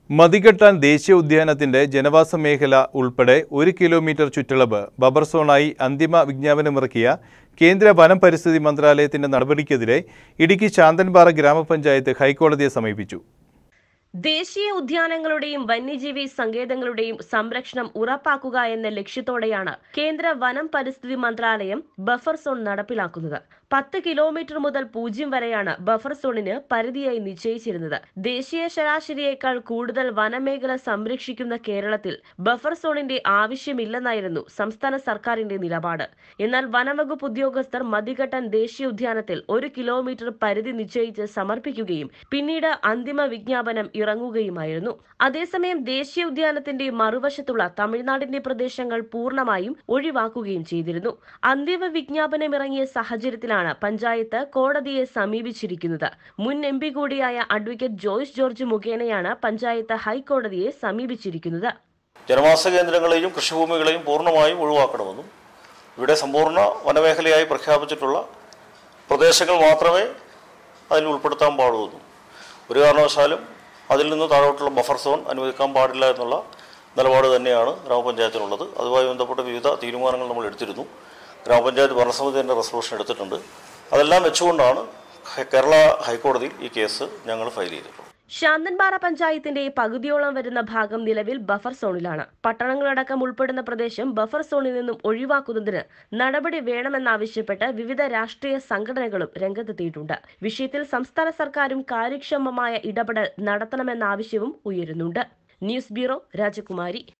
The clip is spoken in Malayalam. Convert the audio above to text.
മതികെട്ടാൻ ദേശീയ ഉദ്യാനത്തിന്റെ ജനവാസ മേഖല ഉൾപ്പെടെ ഒരു കിലോമീറ്റർ ചുറ്റളവ് ബബർ സോണായി അന്തിമ വിജ്ഞാപനമിറക്കിയ കേന്ദ്ര വനം പരിസ്ഥിതി മന്ത്രാലയത്തിന്റെ നടപടിക്കെതിരെ ഇടുക്കി ശാന്തൻപാറ ഗ്രാമപഞ്ചായത്ത് ഹൈക്കോടതിയെ സമീപിച്ചു ദേശീയ ഉദ്യാനങ്ങളുടെയും വന്യജീവി സങ്കേതങ്ങളുടെയും സംരക്ഷണം ഉറപ്പാക്കുക എന്ന ലക്ഷ്യത്തോടെയാണ് കേന്ദ്ര വനം പരിസ്ഥിതി മന്ത്രാലയം ബഫർ സോൺ നടപ്പിലാക്കുന്നത് പത്ത് കിലോമീറ്റർ മുതൽ പൂജ്യം വരെയാണ് ബഫർ സോണിന് പരിധിയായി നിശ്ചയിച്ചിരുന്നത് ദേശീയ ശരാശരിയേക്കാൾ കൂടുതൽ വനമേഖല സംരക്ഷിക്കുന്ന കേരളത്തിൽ ബഫർ സോണിന്റെ ആവശ്യമില്ലെന്നായിരുന്നു സംസ്ഥാന സർക്കാരിന്റെ നിലപാട് എന്നാൽ വനംവകുപ്പ് ഉദ്യോഗസ്ഥർ മതികെട്ടൻ ദേശീയ ഉദ്യാനത്തിൽ ഒരു കിലോമീറ്റർ പരിധി നിശ്ചയിച്ച് സമർപ്പിക്കുകയും പിന്നീട് അന്തിമ വിജ്ഞാപനം ഇറങ്ങുകയുമായിരുന്നു അതേസമയം ദേശീയ ഉദ്യാനത്തിന്റെ മറുവശത്തുള്ള തമിഴ്നാടിന്റെ പ്രദേശങ്ങൾ പൂർണ്ണമായും ഒഴിവാക്കുകയും ചെയ്തിരുന്നു അന്തിമ വിജ്ഞാപനം ഇറങ്ങിയ സാഹചര്യത്തിലാണ് പഞ്ചായത്ത് കോടതിയെ സമീപിച്ചിരിക്കുന്നത് മുൻ എം പി കൂടിയായ അഡ്വക്കേറ്റ് ജോയ്സ് ജോർജ് മുഖേനയാണ് പഞ്ചായത്ത് ഹൈക്കോടതിയെ സമീപിച്ചിരിക്കുന്നത് ജനവാസ കേന്ദ്രങ്ങളെയും കൃഷിഭൂമികളെയും പൂർണ്ണമായും ഒഴിവാക്കണമെന്നും ഇവിടെ സമ്പൂർണ്ണ വനമേഖലയായി പ്രഖ്യാപിച്ചിട്ടുള്ള പ്രദേശങ്ങൾ മാത്രമേ അതിൽ ഉൾപ്പെടുത്താൻ പാടുള്ളൂ എന്നും ഒരു കാരണവശാലും അതിൽ നിന്ന് താഴോട്ടുള്ള ബഫർ സോൺ അനുവദിക്കാൻ പാടില്ല എന്നുള്ള നിലപാട് തന്നെയാണ് ഗ്രാമപഞ്ചായത്തിനുള്ളത് അതുമായി ബന്ധപ്പെട്ട വിവിധ തീരുമാനങ്ങൾ നമ്മൾ എടുത്തിരുന്നു ഗ്രാമപഞ്ചായത്ത് ഭരണസമിതി തന്നെ റെസൊല്യൂഷൻ എടുത്തിട്ടുണ്ട് അതെല്ലാം വെച്ചുകൊണ്ടാണ് കേരള ഹൈക്കോടതിയിൽ ഈ കേസ് ഞങ്ങൾ ഫയൽ ചെയ്തിട്ടുള്ളത് ശാന്തൻപാറ പഞ്ചായത്തിന്റെ പകുതിയോളം വരുന്ന ഭാഗം നിലവിൽ ബഫർ സോണിലാണ് പട്ടണങ്ങളടക്കം ഉൾപ്പെടുന്ന പ്രദേശം ബഫർ സോണിൽ നിന്നും ഒഴിവാക്കുന്നതിന് നടപടി വേണമെന്നാവശ്യപ്പെട്ട് വിവിധ രാഷ്ട്രീയ സംഘടനകളും രംഗത്തെത്തിയിട്ടുണ്ട് വിഷയത്തിൽ സംസ്ഥാന സർക്കാരും കാര്യക്ഷമമായ ഇടപെടൽ നടത്തണമെന്ന ആവശ്യവും ഉയരുന്നുണ്ട് ന്യൂസ് ബ്യൂറോ രാജകുമാരി